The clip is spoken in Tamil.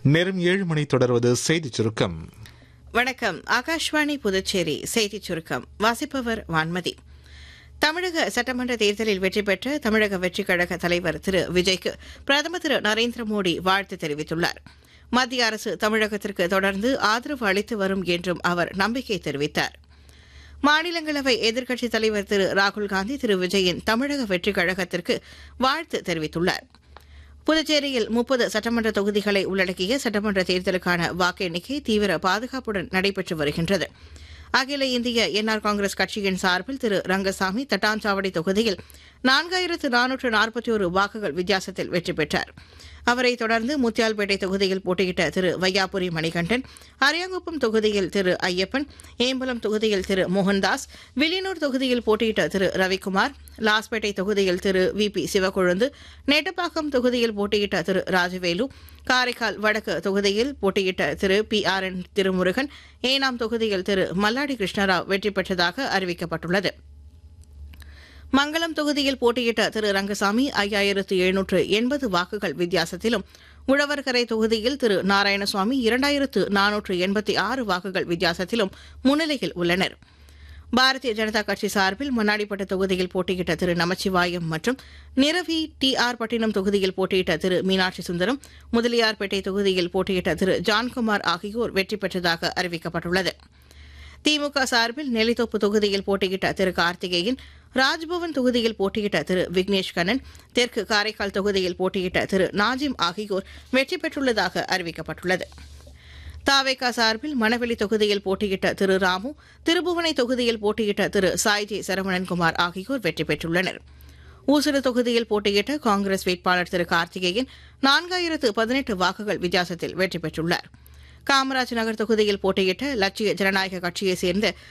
நேரம் ஏழு மணி தொடர்வது செய்திச் சுருக்கம் வணக்கம் ஆகாஷ்வாணி புதுச்சேரி செய்திச் சுருக்கம் வாசிப்பவர் வான்மதி தமிழக சட்டமன்ற தேர்தலில் வெற்றி பெற்ற தமிழக வெற்றிக் கழக தலைவர் திரு விஜய்க்கு பிரதமர் திரு நரேந்திர மோடி வாழ்த்து தெரிவித்துள்ளார் மத்திய அரசு தமிழகத்திற்கு தொடர்ந்து ஆதரவு அளித்து வரும் என்றும் அவர் நம்பிக்கை தெரிவித்தார் மாநிலங்களவை எதிர்க்கட்சித் தலைவர் திரு ராகுல்காந்தி திரு விஜயின் தமிழக வெற்றிக் கழகத்திற்கு வாழ்த்து தெரிவித்துள்ளார் புதுச்சேரியில் முப்பது சட்டமன்ற தொகுதிகளை உள்ளடக்கிய சட்டமன்ற தேர்தலுக்கான வாக்கு எண்ணிக்கை தீவிர பாதுகாப்புடன் நடைபெற்று வருகின்றது அகில இந்திய என்ஆர் காங்கிரஸ் கட்சியின் சார்பில் திரு ரங்கசாமி தட்டாஞ்சாவடி தொகுதியில் நான்காயிரத்து நானூற்று நாற்பத்தி ஒரு வாக்குகள் வித்தியாசத்தில் வெற்றி பெற்றார் அவரை தொடர்ந்து முத்தியால்பேட்டை தொகுதியில் போட்டியிட்ட திரு வையாபுரி மணிகண்டன் அரியாங்குப்பம் தொகுதியில் திரு ஐயப்பன் ஏம்பலம் தொகுதியில் திரு மோகன்தாஸ் வில்லியனூர் தொகுதியில் போட்டியிட்ட திரு ரவிக்குமார் லாஸ்பேட்டை தொகுதியில் திரு வி பி சிவக்கொழுந்து நெட்டப்பாக்கம் தொகுதியில் போட்டியிட்ட திரு ராஜவேலு காரைக்கால் வடக்கு தொகுதியில் போட்டியிட்ட Thiru P R N Thirumurugan Yanam தொகுதியில் திரு மல்லாடி கிருஷ்ணராவ் வெற்றி பெற்றதாக அறிவிக்கப்பட்டுள்ளது மங்களம் தொகுதியில் போட்டியிட்ட திரு ரங்கசாமி ஐயாயிரத்து எழுநூற்று எண்பது வாக்குகள் வித்தியாசத்திலும் உழவர்கரை தொகுதியில் திரு நாராயணசுவாமி இரண்டாயிரத்து நானூற்று எண்பத்தி ஆறு வாக்குகள் வித்தியாசத்திலும் முன்னிலையில் உள்ளனர் பாரதிய ஜனதா கட்சி சார்பில் மண்ணாடிப்பட்ட தொகுதியில் போட்டியிட்ட திரு நமச்சிவாயம் மற்றும் நிரவி டி ஆர் பட்டினம் தொகுதியில் போட்டியிட்ட திரு மீனாட்சி சுந்தரம் முதலியார்பேட்டை தொகுதியில் போட்டியிட்ட திரு ஜான்குமார் ஆகியோர் வெற்றி பெற்றதாக அறிவிக்கப்பட்டுள்ளது திமுக சார்பில் நெல்லித்தோப்பு தொகுதியில் போட்டியிட்ட திரு கார்த்திகேயன் ராஜ்பவன் தொகுதியில் போட்டியிட்ட திரு விக்னேஷ் கண்ணன் தெற்கு காரைக்கால் தொகுதியில் போட்டியிட்ட திரு நாஜிம் ஆகியோர் வெற்றி பெற்றுள்ளதாக அறிவிக்கப்பட்டுள்ளது தாவேகா சார்பில் மணவெளி தொகுதியில் போட்டியிட்ட திரு ராமு திருபுவனை தொகுதியில் போட்டியிட்ட திரு சாய்ஜி சரவணன்குமார் ஆகியோர் வெற்றி பெற்றுள்ளனர் ஊசுடு தொகுதியில் போட்டியிட்ட காங்கிரஸ் வேட்பாளர் திரு கார்த்திகேயன் நான்காயிரத்து பதினெட்டு வாக்குகள் வித்தியாசத்தில் வெற்றி பெற்றுள்ளார் காமராஜ் நகர் தொகுதியில் போட்டியிட்ட லட்சிய ஜனநாயக கட்சியைச் சேர்ந்த